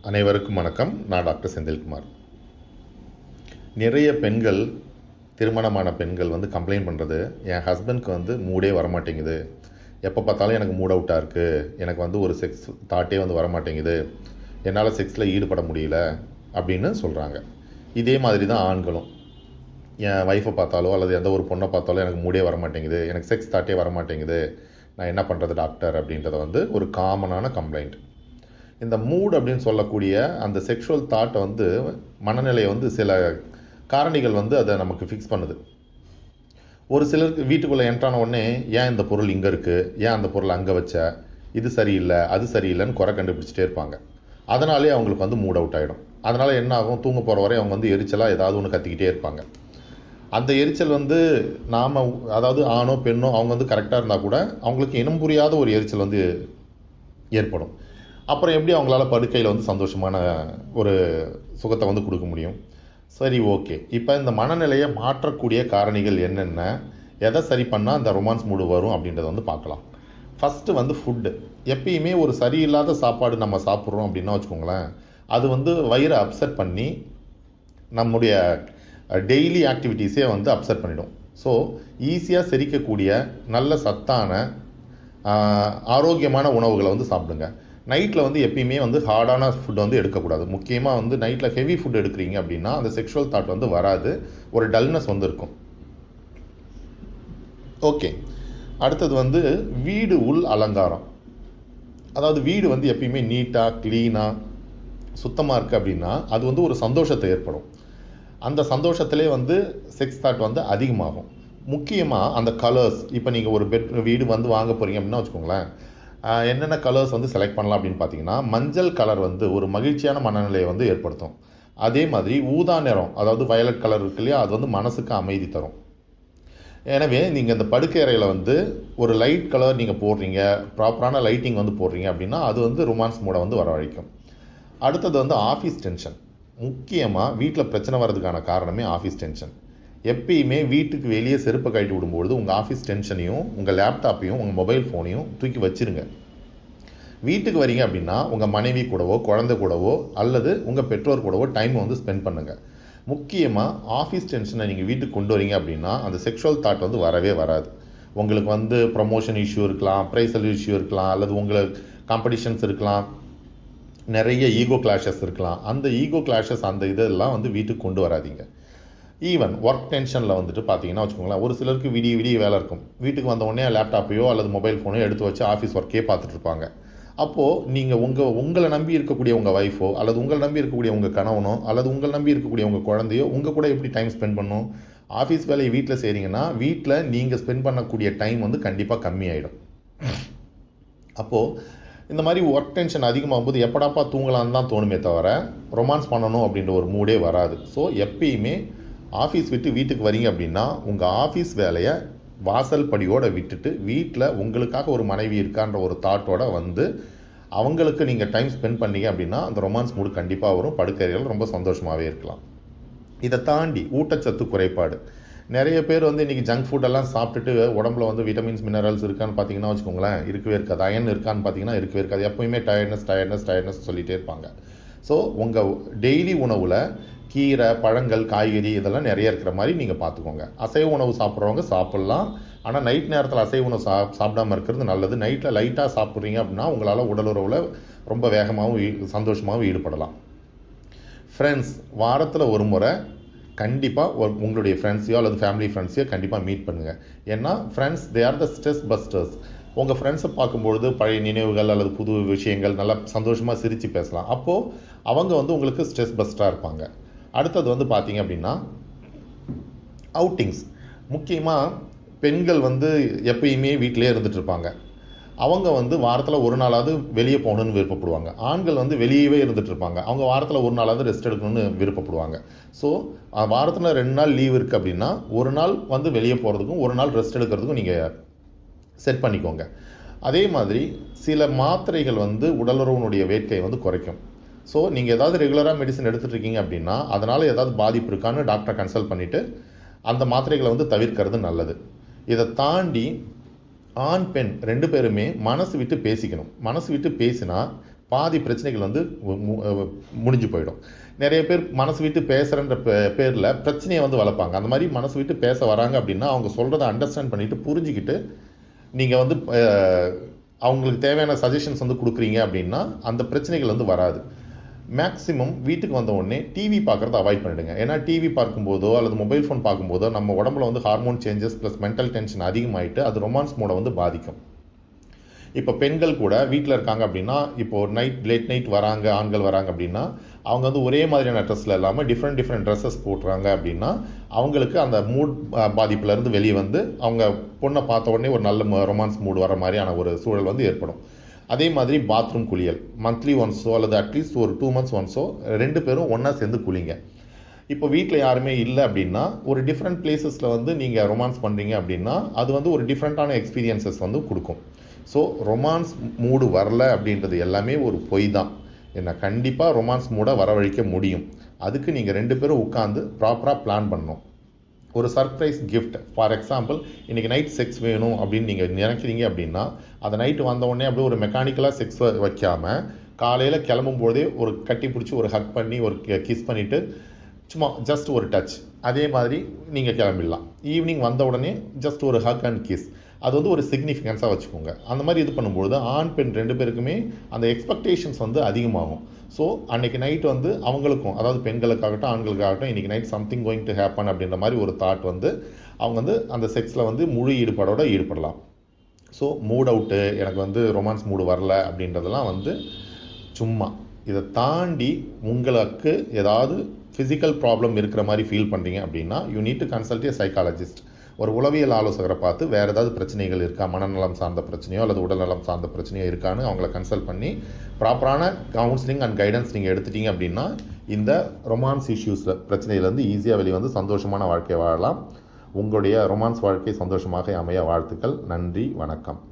அனைவருக்கும் வணக்கம் நான் டாக்டர் செந்தில்குமார் நிறைய பெண்கள் திருமணமான பெண்கள் வந்து கம்ப்ளைண்ட் பண்ணுறது என் ஹஸ்பண்ட்க்கு வந்து மூடே வரமாட்டேங்குது எப்போ பார்த்தாலும் எனக்கு மூட் அவுட்டாக இருக்குது எனக்கு வந்து ஒரு செக்ஸ் தாட்டே வந்து வரமாட்டேங்குது என்னால் செக்ஸில் ஈடுபட முடியல அப்படின்னு சொல்கிறாங்க இதே மாதிரி தான் ஆண்களும் என் ஒய்ஃபை பார்த்தாலோ அல்லது எந்த ஒரு பொண்ணை பார்த்தாலோ எனக்கு மூடே வரமாட்டேங்குது எனக்கு செக்ஸ் தாட்டே வரமாட்டேங்குது நான் என்ன பண்ணுறது டாக்டர் அப்படின்றத வந்து ஒரு காமனான கம்ப்ளைண்ட் இந்த மூட் அப்படின்னு சொல்லக்கூடிய அந்த செக்ஷுவல் தாட்டை வந்து மனநிலையை வந்து சில காரணிகள் வந்து அதை நமக்கு ஃபிக்ஸ் பண்ணுது ஒரு சிலருக்கு வீட்டுக்குள்ளே என்ட்ரான உடனே ஏன் இந்த பொருள் இங்கே இருக்குது ஏன் அந்த பொருள் அங்கே வச்ச இது சரியில்லை அது சரியில்லைன்னு குறை கண்டுபிடிச்சிட்டே இருப்பாங்க அதனாலே அவங்களுக்கு வந்து மூட் அவுட் ஆகிடும் அதனால் என்ன ஆகும் தூங்க போகிற வரை அவங்க வந்து எரிச்சலாக ஏதாவது ஒன்று கத்திக்கிட்டே இருப்பாங்க அந்த எரிச்சல் வந்து நாம் அதாவது ஆணோ பெண்ணோ அவங்க வந்து கரெக்டாக இருந்தால் கூட அவங்களுக்கு இனம் புரியாத ஒரு எரிச்சல் வந்து ஏற்படும் அப்புறம் எப்படி அவங்களால படுக்கையில் வந்து சந்தோஷமான ஒரு சுகத்தை வந்து கொடுக்க முடியும் சரி ஓகே இப்போ இந்த மனநிலையை மாற்றக்கூடிய காரணிகள் என்னென்ன எதை சரி பண்ணால் அந்த ரொமான்ஸ் மூடு வரும் அப்படின்றத வந்து பார்க்கலாம் ஃபஸ்ட்டு வந்து ஃபுட்டு எப்பயுமே ஒரு சரியில்லாத சாப்பாடு நம்ம சாப்பிட்றோம் அப்படின்னா வச்சுக்கோங்களேன் அது வந்து வயிறை அப்செட் பண்ணி நம்முடைய டெய்லி ஆக்டிவிட்டீஸே வந்து அப்செட் பண்ணிடும் ஸோ ஈஸியாக செரிக்கக்கூடிய நல்ல சத்தான ஆஹ், ஆரோக்கியமான உணவுகளை வந்து சாப்பிடுங்க நைட்டில் வந்து எப்பயுமே வந்து ஹார்டான ஃபுட் வந்து எடுக்கக்கூடாது முக்கியமாக வந்து நைட்டில் ஹெவி ஃபுட் எடுக்கிறீங்க அப்படின்னா அந்த செக்ஷுவல் தாட் வந்து வராது ஒரு டல்னஸ் வந்து இருக்கும் ஓகே அடுத்தது வந்து வீடு உள் அலங்காரம் அதாவது வீடு வந்து எப்பயுமே நீட்டாக க்ளீனாக சுத்தமாக இருக்குது அப்படின்னா அது வந்து ஒரு சந்தோஷத்தை ஏற்படும் அந்த சந்தோஷத்திலே வந்து செக்ஸ் தாட் வந்து அதிகமாகும் முக்கியமாக அந்த கலர்ஸ் இப்போ நீங்கள் ஒரு பெட் வீடு வந்து வாங்க போகிறீங்க அப்படின்னா வச்சுக்கோங்களேன் ஆஹ் என்னென்ன கலர்ஸ் வந்து செலக்ட் பண்ணலாம் அப்படின்னு பார்த்தீங்கன்னா மஞ்சள் கலர் வந்து ஒரு மகிழ்ச்சியான மனநிலையை வந்து ஏற்படுத்தும் அதே மாதிரி ஊதா நிறம் அதாவது வயலட் கலர் இருக்கு இல்லையா அது வந்து மனசுக்கு அமைதி தரும் எனவே நீங்கள் இந்த படுக்கை அறையில் வந்து ஒரு லைட் கலர் நீங்கள் போடுறீங்க ப்ராப்பரான லைட்டிங் வந்து போடுறீங்க அப்படின்னா அது வந்து ரொமான்ஸ் மூடை வந்து வரவழைக்கும் அடுத்தது வந்து ஆஃபீஸ் டென்ஷன் முக்கியமாக வீட்டில் பிரச்சனை வர்றதுக்கான காரணமே ஆஃபீஸ் டென்ஷன் எப்பயுமே வீட்டுக்கு வெளியே செருப்பை கழட்டி விடும்பொழுது உங்கள் ஆஃபீஸ் டென்ஷனையும் உங்கள் லேப்டாப்பையும் உங்கள் மொபைல் ஃபோனையும் தூக்கி வச்சிருங்க வீட்டுக்கு வரீங்க அப்படின்னா உங்கள் மனைவி கூடவோ குழந்தை கூடவோ அல்லது உங்கள் பெற்றோர் கூடவோ டைம் வந்து ஸ்பெண்ட் பண்ணுங்கள் முக்கியமாக ஆஃபீஸ் டென்ஷனை நீங்கள் வீட்டுக்கு கொண்டு வரீங்க அப்படின்னா அந்த செக்ஷுவல் தாட் வந்து வரவே வராது உங்களுக்கு வந்து ப்ரமோஷன் இஷ்யூ இருக்கலாம் ப்ரைஸல் இஷ்யூ இருக்கலாம் அல்லது உங்களுக்கு காம்படிஷன்ஸ் இருக்கலாம் நிறைய ஈகோ கிளாஷஸ் இருக்கலாம் அந்த ஈகோ கிளாஷஸ் அந்த இதெல்லாம் வந்து வீட்டுக்கு கொண்டு வராதீங்க ஈவன் ஒர்க் டென்ஷனில் வந்துட்டு பார்த்தீங்கன்னா வச்சுக்கோங்களேன் ஒரு சிலருக்கு விடிய விடிய வேலை இருக்கும் வீட்டுக்கு வந்த உடனே லேப்டாப்பையோ அல்லது மொபைல் ஃபோனையோ எடுத்து வச்சு ஆஃபீஸ் ஒர்க்கே பார்த்துட்டு இருப்பாங்க அப்போது நீங்கள் உங்கள் உங்களை நம்பி இருக்கக்கூடிய உங்கள் ஒய்ஃபோ அல்லது உங்களை நம்பி இருக்கக்கூடிய உங்கள் கணவனோ அல்லது உங்களை நம்பி இருக்கக்கூடிய உங்கள் குழந்தையோ உங்கள் கூட எப்படி டைம் ஸ்பெண்ட் பண்ணும் ஆஃபீஸ் வேலையை வீட்டில் செய்கிறீங்கன்னா வீட்டில் நீங்கள் ஸ்பெண்ட் பண்ணக்கூடிய டைம் வந்து கண்டிப்பாக கம்மியாயிடும் அப்போது இந்த மாதிரி ஒர்க் டென்ஷன் அதிகமாகும் போது எப்படாப்பா தூங்கலான்னு தான் தோணுமே தவிர ரொமான்ஸ் பண்ணணும் அப்படின்ற ஒரு மூடே வராது ஸோ எப்பயுமே ஆஃபீஸ் விட்டு வீட்டுக்கு வரீங்க அப்படின்னா உங்கள் ஆஃபீஸ் வேலையை வாசல் படியோட விட்டுட்டு வீட்டில் உங்களுக்காக ஒரு மனைவி இருக்கான்ற ஒரு தாட்டோட வந்து அவங்களுக்கு நீங்கள் டைம் ஸ்பெண்ட் பண்ணீங்க அப்படின்னா அந்த ரொமான்ஸ் மூடு கண்டிப்பாக வரும் படுக்கைகள் ரொம்ப சந்தோஷமாகவே இருக்கலாம் இதை தாண்டி ஊட்டச்சத்து குறைபாடு நிறைய பேர் வந்து இன்றைக்கி ஜங்க் ஃபுட்டெல்லாம் சாப்பிட்டுட்டு உடம்புல வந்து விட்டமின்ஸ் மினரல்ஸ் இருக்கான்னு பார்த்தீங்கன்னா வச்சுக்கோங்களேன் இருக்கவே இருக்காது அயன் இருக்கான்னு பார்த்தீங்கன்னா இருக்கவே இருக்காது எப்பவுமே டயர்ட்னஸ் டயர்ட்னஸ் டயர்ட்னஸ் சொல்லிகிட்டே இருப்பாங்க ஸோ உங்கள் டெய்லி உணவில் கீரை பழங்கள் காய்கறி இதெல்லாம் நிறைய இருக்கிற மாதிரி நீங்கள் பார்த்துக்கோங்க அசைவ உணவு சாப்பிட்றவங்க சாப்பிட்லாம் ஆனால் நைட் நேரத்தில் அசைவ உணவு சா சாப்பிடாம இருக்கிறது நல்லது நைட்டில் லைட்டாக சாப்பிட்றீங்க அப்படின்னா உங்களால் உடல் உறவில் ரொம்ப வேகமாகவும் ஈ- சந்தோஷமாகவும் ஈடுபடலாம் ஃப்ரெண்ட்ஸ் வாரத்தில் ஒரு முறை கண்டிப்பாக உங்களுடைய ஃப்ரெண்ட்ஸையோ அல்லது ஃபேமிலி ஃப்ரெண்ட்ஸையோ கண்டிப்பாக மீட் பண்ணுங்கள் ஏன்னா friends they are the stress busters உங்கள் ஃப்ரெண்ட்ஸை பார்க்கும்பொழுது பழைய நினைவுகள் அல்லது புது விஷயங்கள் நல்லா சந்தோஷமாக சிரித்து பேசலாம் அப்போது அவங்க வந்து உங்களுக்கு ஸ்ட்ரெஸ் பஸ்டராக இருப்பாங்க அடுத்தது வந்து பார்த்தீங்க அப்படின்னா அவுட்டிங்ஸ் முக்கியமாக பெண்கள் வந்து எப்பயுமே வீட்டிலே இருந்துட்டு இருப்பாங்க அவங்க வந்து வாரத்தில் ஒரு நாளாவது வெளியே போகணும்னு விருப்பப்படுவாங்க ஆண்கள் வந்து வெளியவே இருந்துட்டு இருப்பாங்க அவங்க வாரத்தில் ஒரு நாளாவது ரெஸ்ட் எடுக்கணும்னு விருப்பப்படுவாங்க ஸோ வாரத்தில் ரெண்டு நாள் லீவ் இருக்குது அப்படின்னா ஒரு நாள் வந்து வெளியே போகிறதுக்கும் ஒரு நாள் ரெஸ்ட் எடுக்கிறதுக்கும் நீங்கள் செட் பண்ணிக்கோங்க அதே மாதிரி சில மாத்திரைகள் வந்து உடலுறவுனுடைய வேட்கையை வந்து குறைக்கும் ஸோ நீங்கள் ஏதாவது ரெகுலராக மெடிசன் எடுத்துட்டு இருக்கீங்க அப்படின்னா அதனால் ஏதாவது பாதிப்பு இருக்கான்னு டாக்டரை கன்சல்ட் பண்ணிவிட்டு அந்த மாத்திரைகளை வந்து தவிர்க்கிறது நல்லது இதை தாண்டி ஆண் பெண் ரெண்டு பேருமே மனசு விட்டு பேசிக்கணும் மனசு விட்டு பேசினா பாதி பிரச்சனைகள் வந்து மு- மு- அஹ் முடிஞ்சு போயிடும் நிறைய பேர் மனசு விட்டு பேசுகிறன்ற பேரில் பிரச்சனையை வந்து வளர்ப்பாங்க அந்த மாதிரி மனசு விட்டு பேச வராங்க அப்படின்னா அவங்க சொல்கிறத அண்டர்ஸ்டாண்ட் பண்ணிட்டு புரிஞ்சுக்கிட்டு நீங்கள் வந்து அஹ், அவங்களுக்கு தேவையான சஜஷன்ஸ் வந்து கொடுக்குறீங்க அப்படின்னா அந்த பிரச்சனைகள் வந்து வராது மேக்ஸிமம் வீட்டுக்கு வந்த உடனே டிவி பார்க்குறத அவாய்ட் பண்ணிடுங்க ஏன்னா டிவி பார்க்கும்போதோ அல்லது மொபைல் ஃபோன் பார்க்கும்போதோ நம்ம உடம்புல வந்து hormone changes plus mental tension அதிகமாயிட்டு அது ரொமான்ஸ் மூடை வந்து பாதிக்கும் இப்போ பெண்கள் கூட வீட்டில் இருக்காங்க அப்படின்னா இப்போ நைட் லேட் நைட் வராங்க ஆண்கள் வராங்க அப்படின்னா அவங்க வந்து ஒரே மாதிரியான ட்ரெஸ்ஸில் இல்லாமல் டிஃப்ரெண்ட் டிஃப்ரெண்ட் ட்ரெஸ்ஸஸ் போட்டுறாங்க அப்படின்னா அவங்களுக்கு அந்த மூட் பாதிப்புலேருந்து வெளியே வந்து அவங்க பொண்ணை பார்த்த உடனே ஒரு நல்ல ரொமான்ஸ் மூடு வர மாதிரியான ஒரு சூழல் வந்து ஏற்படும் அதே மாதிரி பாத்ரூம் குளியல் மந்த்லி ஒன்ஸோ அல்லது அட்லீஸ்ட் ஒரு டூ மந்த்ஸ் ஒன்ஸோ ரெண்டு பேரும் ஒன்றா சேர்ந்து குளிங்க இப்போ வீட்டில் யாருமே இல்லை அப்படின்னா ஒரு டிஃப்ரெண்ட் பிளேசஸில் வந்து நீங்கள் ரொமான்ஸ் பண்ணுறீங்க அப்படின்னா அது வந்து ஒரு டிஃப்ரெண்ட்டான எக்ஸ்பீரியன்சஸ் வந்து கொடுக்கும் ஸோ ரொமான்ஸ் மூடு வரல அப்படின்றது எல்லாமே ஒரு பொய் தான் என்ன கண்டிப்பாக ரொமான்ஸ் மூடை வரவழைக்க முடியும் அதுக்கு நீங்கள் ரெண்டு பேரும் உட்காந்து ப்ராப்பராக பிளான் பண்ணணும் ஒரு சர்ப்ரைஸ் gift ஃபார் எக்ஸாம்பிள் இன்றைக்கி நைட் செக்ஸ் வேணும் அப்படின்னு நீங்கள் நினைக்கிறீங்க அப்படின்னா அந்த நைட்டு வந்த உடனே அப்படியே ஒரு மெக்கானிக்கலாக செக்ஸ் வைக்காமல் காலையில் கிளம்பும் போதே ஒரு கட்டி பிடிச்சி ஒரு ஹக் பண்ணி ஒரு கிஸ் பண்ணிவிட்டு சும்மா ஜஸ்ட் ஒரு டச் அதே மாதிரி நீங்கள் கிளம்பிடலாம் ஈவினிங் வந்த உடனே ஜஸ்ட் ஒரு ஹக் அண்ட் கிஸ் அது வந்து ஒரு சிக்னிஃபிகன்ஸாக வச்சுக்கோங்க அந்த மாதிரி இது பண்ணும்பொழுது ஆண் பெண் ரெண்டு பேருக்குமே அந்த எக்ஸ்பெக்டேஷன்ஸ் வந்து அதிகமாகும் ஸோ அன்னைக்கு நைட் வந்து அவங்களுக்கும் அதாவது பெண்களுக்காகட்டும் ஆண்களுக்காகட்டும் இன்னைக்கு night something going to happen அப்படின்ற மாதிரி ஒரு தாட் வந்து அவங்க வந்து அந்த செக்ஸில் வந்து முழு ஈடுபாடோட ஈடுபடலாம் ஸோ மூட் அவுட்டு எனக்கு வந்து ரொமான்ஸ் மூடு வரல அப்படின்றதெல்லாம் வந்து சும்மா இதை தாண்டி உங்களுக்கு ஏதாவது ஃபிசிக்கல் ப்ராப்ளம் இருக்கிற மாதிரி ஃபீல் பண்ணுறீங்க அப்படின்னா you need to consult a psychologist ஒரு உளவியல் ஆலோசகரை பார்த்து வேறு ஏதாவது பிரச்சனைகள் இருக்கா மனநலம் சார்ந்த பிரச்சனையோ அல்லது உடல்நலம் சார்ந்த பிரச்சனையோ இருக்கான்னு அவங்கள கன்சல்ட் பண்ணி ப்ராப்பரான கவுன்சிலிங் அண்ட் கைடன்ஸ் நீங்கள் எடுத்துட்டீங்க அப்படின்னா இந்த ரொமான்ஸ் இஷ்யூஸ் பிரச்சனையிலேருந்து ஈஸியாக வெளியே வந்து சந்தோஷமான வாழ்க்கை வாழலாம் உங்களுடைய ரொமான்ஸ் வாழ்க்கை சந்தோஷமாக அமைய வாழ்த்துக்கள் நன்றி வணக்கம்